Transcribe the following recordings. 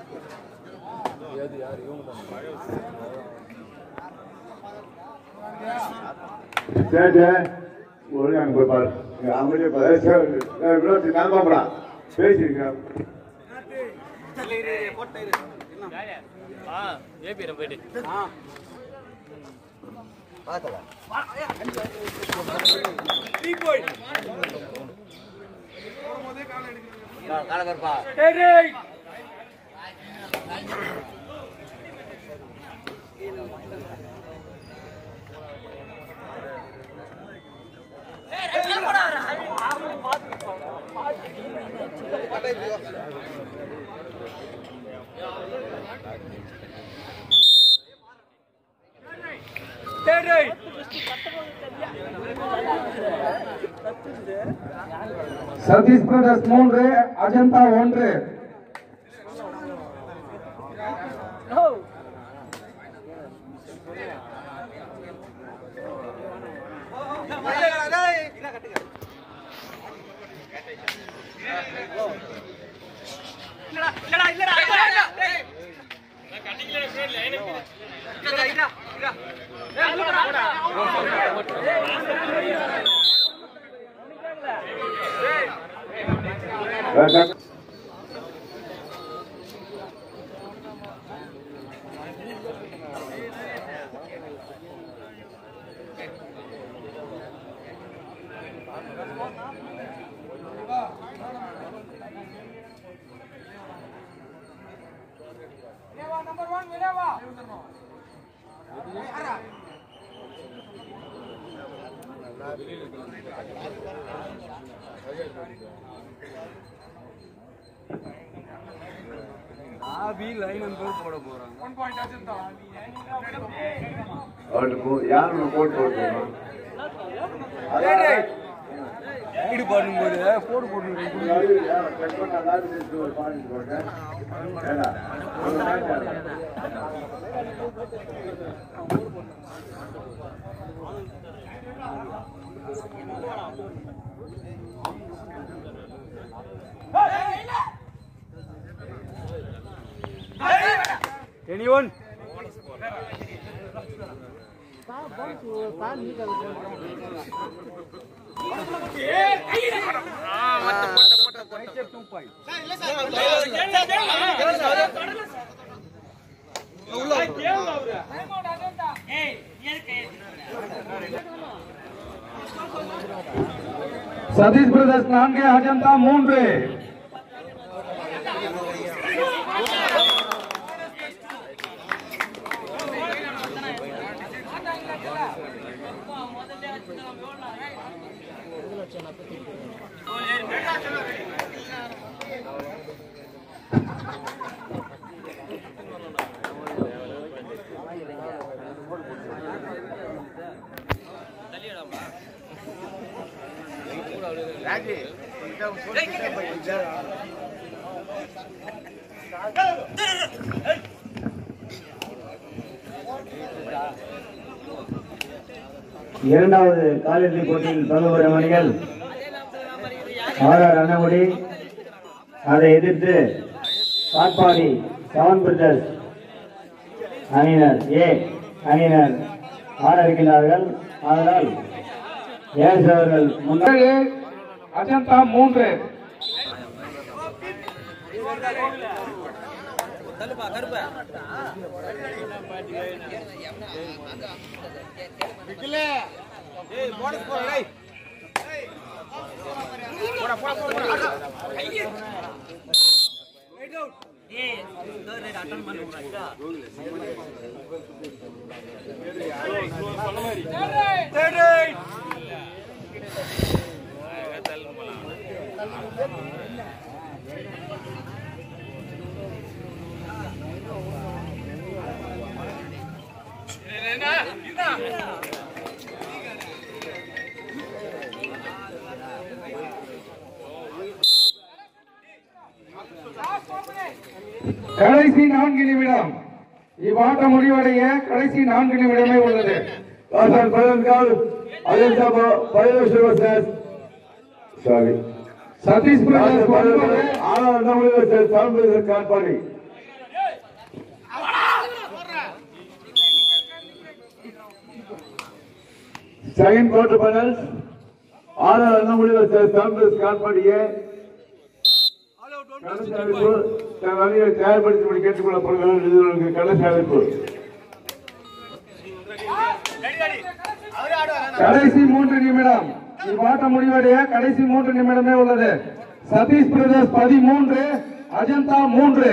சரி ஒழுங்கு அங்கே போய் பாரு அமைதியாக பாரு சரி வினோத் நான் பாப்படா பேசியிருக்கேன் ஏபிரம் போயிட்டு சதீஷ் பிரதர்ஸ் மூன்று அஜந்தா ஒன்று அவனுக்கு யாரு போட்டு போட்டுருவான் இது பண்ணும்போது போடு போட்டு Anyone? சதீஷ் பிரதர்ஸ் நான்கு அஜந்தா மூன்று இரண்டாவது காலிறுதி போட்டியில் பங்கு பெறும் அணிகள் ஆர் ஆர் அண்ணகுடி அதை எதிர்த்து காட்பாடி செவன் பிரதர்ஸ் அணியினர் ஏ அணியினர் ஆட இருக்கின்றார்கள் அதனால் ஏஎஸ் அவர்கள் முன்னாள் ஏழு அஜந்தா மூன்று கடைசி நான்கு நிமிடம் இவ்வாட்டம் முடிவடைய கடைசி நான்கு நிமிடமே உள்ளது Hasan Palangal, Ajanta Palangal, sorry. Sathish brothers ஒன்பது ஆனால் நம்மளுடைய சாம்பல் காட்பாடி செகண்ட் குவார்டர் ஃபைனல்ஸ் ஆறாவது அண்ணாமலையில் சாம்பியன்ஸ் கால்பாடிய கடைசி அழைப்பு தன் அணியை தயார்படுத்தி கேட்டுக் கொள்ளப்படுகிறது இது உங்களுக்கு கடைசி அழைப்பு கடைசி மூன்று நிமிடம் இவ்வாட்டம் முடிவடைய கடைசி மூன்று நிமிடமே உள்ளது சதீஷ் பிரதர்ஸ் பதிமூன்று அஜந்தா மூன்று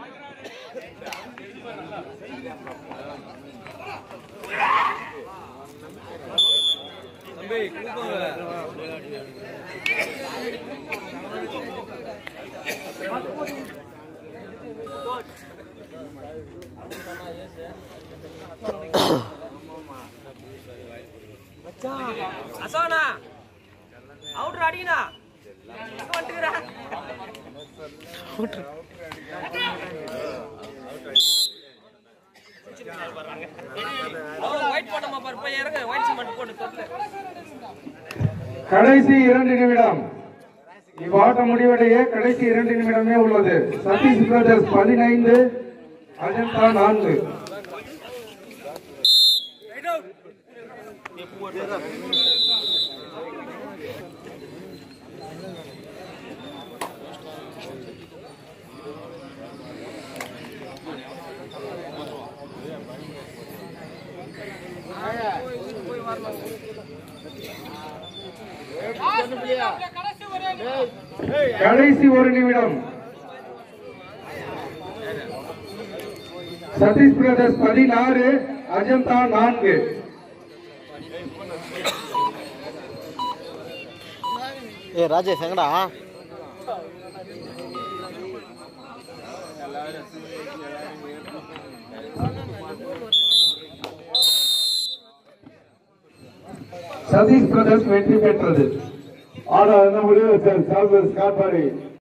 அசோனா அவுட்ரு அடிக்கணா எங்க வந்துக்கிறா ஒயிட் போட்டோமா பாரு போய் இறங்க ஒயிட் சிமெண்ட் போட்டு தொட்டு கடைசி இரண்டு நிமிடம் இவ்வாட்டம் முடிவடைய கடைசி இரண்டு நிமிடமே உள்ளது சதீஷ் பிரதர்ஸ் பதினைந்து அஜந்தா நான்கு கடைசி ஒரு நிமிடம் சதீஷ் பிரதர்ஸ் பதினாறு அஜந்தா நான்கு ஏ ராஜேஷ் எங்கடா சதீஷ் பிரதர்ஸ் வெற்றி பெற்றது ஆறாவது அண்ணாமலையில் சாம்பியன்ஸ் கால்பாடி